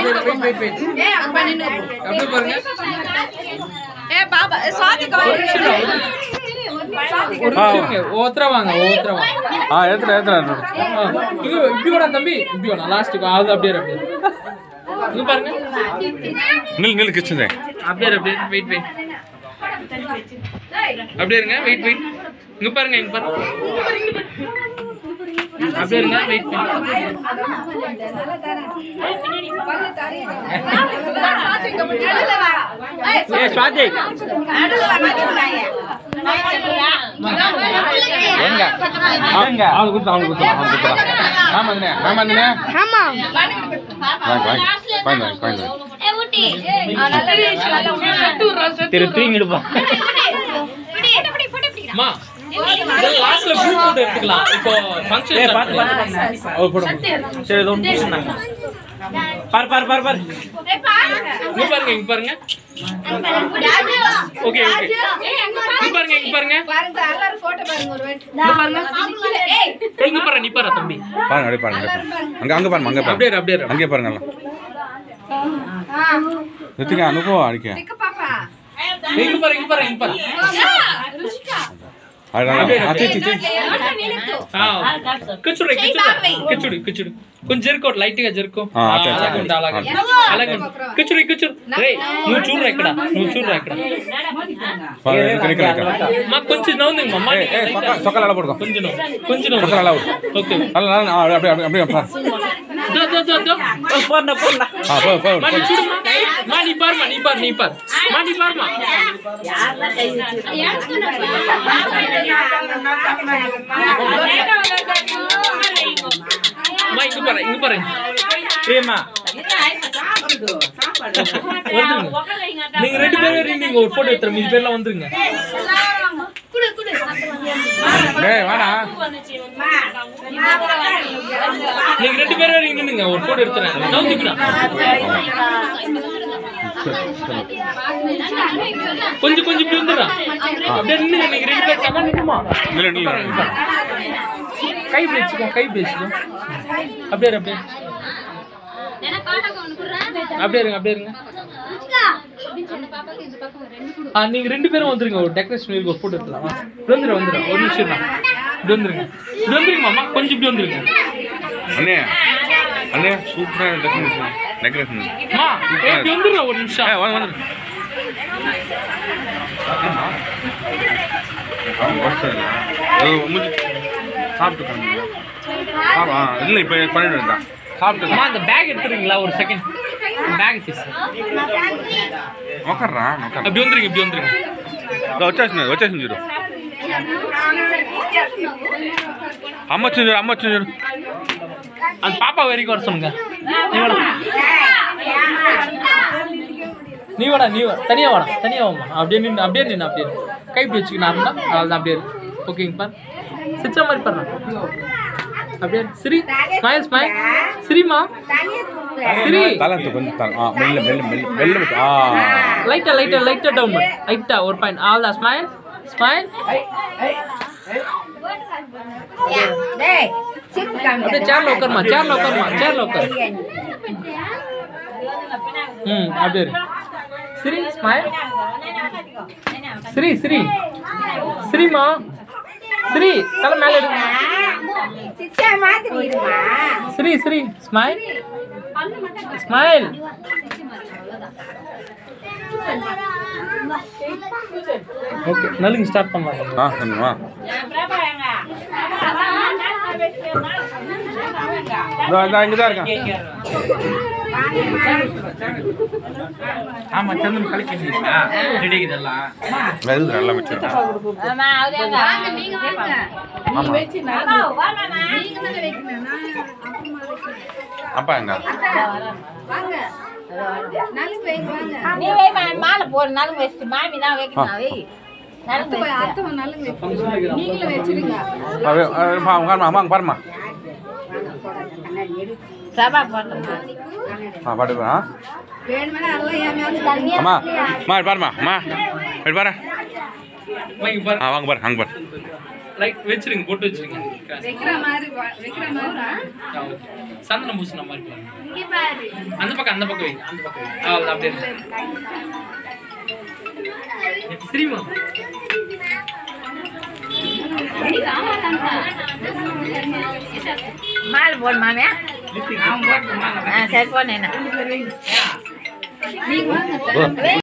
Wait wait wait அப்படியே பாருங்க ஏ பாபா சாதிக்கு ஒரு நிமிஷம் இருங்க, ஒரு நிமிஷம் இருங்க ஒவ்வொருத்தரா வாங்க ஒவ்வொருத்தரா வாங்க ஆ ஏத்துறேன் ஏத்துறேன் ஆ, இங்க இப்படி வேணா தம்பி இப்படி வேணா லாஸ்ட்டுக்கு அது அப்படியே இரு, அப்படியே இரு. இங்க பாருங்க நில் நில் கிச்சன் அப்படியே இரு, அப்படியே வெயிட் வெயிட் அப்படியே இருங்க வெயிட் வெயிட் இங்க பாருங்க இங்க பாருங்க அப்படியே இருங்க வெயிட் ஏ ஸ்வாதி எங்க எங்க அவனு கொடுத்து அவனு கொடுத்து அவனு கொடுத்து ஆமா அண்ணே ஆமா அண்ணே ஆமா வாங்க வாங்க வாங்க வாங்க திரு தூங்கி எடுப்போம் அம்மா லாஸ்ட்ல குரூப் போட்டு எடுத்துக்கலாம் இப்போ ஃபங்க்ஷன் ஏய் பாத்து பாத்து ஓ போடு சரி இதோ ஒன்று சொன்னாங்க பாரு பாரு பாரு பாரு இங்க பாருங்க இங்க பாருங்க ஓகே ஓகே இங்க பாருங்க இங்க பாருங்க பாருங்க எல்லாரும் போட்டோ பாருங்க ஒரு வாட்டி இங்க பாருங்க ஏய் ஏய், இங்க பாரு நீ பாரு தம்பி பாருங்க அப்படியே பாருங்க அங்க அங்க பாருங்க அங்க அப்படியே பாருங்க இரு, அப்படியே இரு. அங்கே பாருங்க எல்லாம் ரித்திகா அனுபவம் அடிக்க டிக்கு பாப்பா ஏய், இங்க பாரு இங்க பாரு இங்க பாரு அதான் அத்தி தி ఆ, కూర్చోడు కూర్చోడు కూర్చోడు కూర్చోడు కొంచెం జరుకో లైట్ గా జరుకో ఆ, అట్లా, అట్లా. అలాగే ఉండు, అలాగే అలాగే ఉండు. కూర్చోడు కూర్చోడు రే నువ్వు చూడరా ఇక్కడ నువ్వు చూడరా ఇక్కడ பாருங்க நிக்க நிக்க మాకు కొంచెం నవ్వుంది మమ్మ ஏய் ஏய் சொக்க சொக்கல அல போடுங்க కొంచెం నవ్వు కొంచెం నవ్వు சொக்கல அல போடு ఓకే நல்ல நல்ல ஆ, அப்படியே அப்படியே அப்படியே பாரு దో దో దో దో போடா போடா ஆ போ போ మా నీ చూడు మా నీ పారు మా నీ పారు నీ పారు మా నీ పారు మా మా ఇంక పారు ఇంక పారు பிரேமா வந்துருங்க நீங்க ரெண்டு பேரும் இருந்தீங்க ஒரு போட்டோ எடுத்துறோம் மீதி பேர்லாம் வந்துருங்க டேய் வாடா நீங்க ரெண்டு பேரும் வரைக்கும் நின்னுங்க ஒரு போட்டோ எடுத்துறேன் நவுந்துக்கணும் கொஞ்சம் கொஞ்சம் இப்படி வந்துடுறா அப்படியே நின்னுங்க நீங்க ரெண்டு பேரும் டக்கா நின்னுமா நில்லு நில்லு கை பிடிச்சுக்கோ கை பிடிச்சுக்கோ அப்படியே இரு, அப்படியே அப்படியே இருங்க அப்படியே இருங்க ஆ நீங்க ரெண்டு பேரும் வந்துருங்க ஒரு டெக்கரேஷன் இருக்கு ஒரு போட்டோ எடுத்துலாம் வா. இப்படி வந்துரு வந்துரு ஒரு நிமிஷம் தான் இப்படி வந்துருங்க இப்படி வந்துருங்க மாமா கொஞ்சம் இப்படி வந்துருங்க அண்ணே அண்ணே சூப்பரா டெக்கரேஷன் டெக்கரேஷன் அம்மா ஏய், இப்படி வந்துருங்க ஒரு நிமிஷம் ஏய் வாங்க வாங்க அவன் வருஷம் இல்லை ஏதோ முடிஞ்சு சாப்பிட்டு காமிங்க. ஆமா இல்லை இப்போ பண்ணிட்டு இருந்தான் சாப்பிட்டு அம்மா அந்த பேக் எடுத்துறீங்களா ஒரு செகண்ட் பேக் பீஸ் உக்காடுறா உக்காடு அப்படி வந்துருங்க இப்படி வந்துருங்க వచ్చేసింది వచ్చేసింది చూడు అమ్మ వచ్చింది చూడు అమ్మ వచ్చింది చూడు அந்த பாப்பா வரைக்கும் வர சொல்லுங்க நீ வாடா நீ வாடா நீ வா தனியா வாடா தனியா வாமா அப்படியே நின்று அப்படியே நின்று அப்படியே நின்னு. கை இப்படி வச்சுக்கணும் நார்மலா அவ்வளோதான் அப்படியே இரு. ஓகேங்க பார் சிச்சா மாதிரி பாரு அப்படியே இரு. சிரி ஸ்மைல் ஸ்மைல் சிரிமா சிரி తల కొంచెం తల ఆ, మెల్ల మెల్ల మెల్ల మెల్ల పెట్టు. ఆ. லைட்டா லைட்டா லைட்டா டவுன் பண்ணு லைட்டா ஒரு பாயிண்ட் ஆல் தான் ஸ்மைல் ஸ்மைல் டேய் சிக்கு காமி அப்படியே சேர்ல உட்காருமா சேர்ல உட்காருமா சேர்ல உட்காரு ம் அப்படியே இரு. சிரி ஸ்மைல் சிரி சிரி சிரிமா சிரி தலை மேல எடுங்க சிச்சா மாத்திடுமா சிரி சிரி ஸ்மைல் ஸ்மைல் ஓகே நலுங்கு ஸ்டார்ட் பண்ணலாம் ஆ பண்ணுவா இதோ இதோ இங்கே தான் இருக்கேன் ஆமா சந்திரன் கலக்கிட்டீங்களா ரெடி இதெல்லாம் வெல் நல்லா வச்சிருக்கேன் அப்பா எங்க வாங்க நலுங்கு வைங்க வாங்க நீ வை மா- மாலை போடு நலுங்கு வச்சுட்டு மாமி தான் வைக்கணும் வை நலுங்கு போய் அத்தை நலுங்கு வைங்க நீங்களும் வச்சிருங்க பாருமா வாங்க பாருமா சபா போட்டோம் ஆ பாட்டு ஆ வேணுமெனா எல்லாம் என் மேல அம்மா அம்மா இது பாருமா அம்மா இது பாரு வாங்க பாரு ஆ வாங்க பாரு அங்கே பாரு லைட் வச்சிருங்க போட்டு வச்சிருங்க வைக்கிற மாதிரி வா- வைக்கிற மாதிரி வா. ஆ, ஓகே. சந்தனம் பூசின மாதிரி பாருங்க இங்க பாரு அந்த பக்கம் அந்த பக்கம் வைங்க அந்த பக்கம் வைங்க அவ்வளோ அப்படியே சரிமா மாலை போடு மாமியா ஆ சரி போனேன் நீங்க வாங்க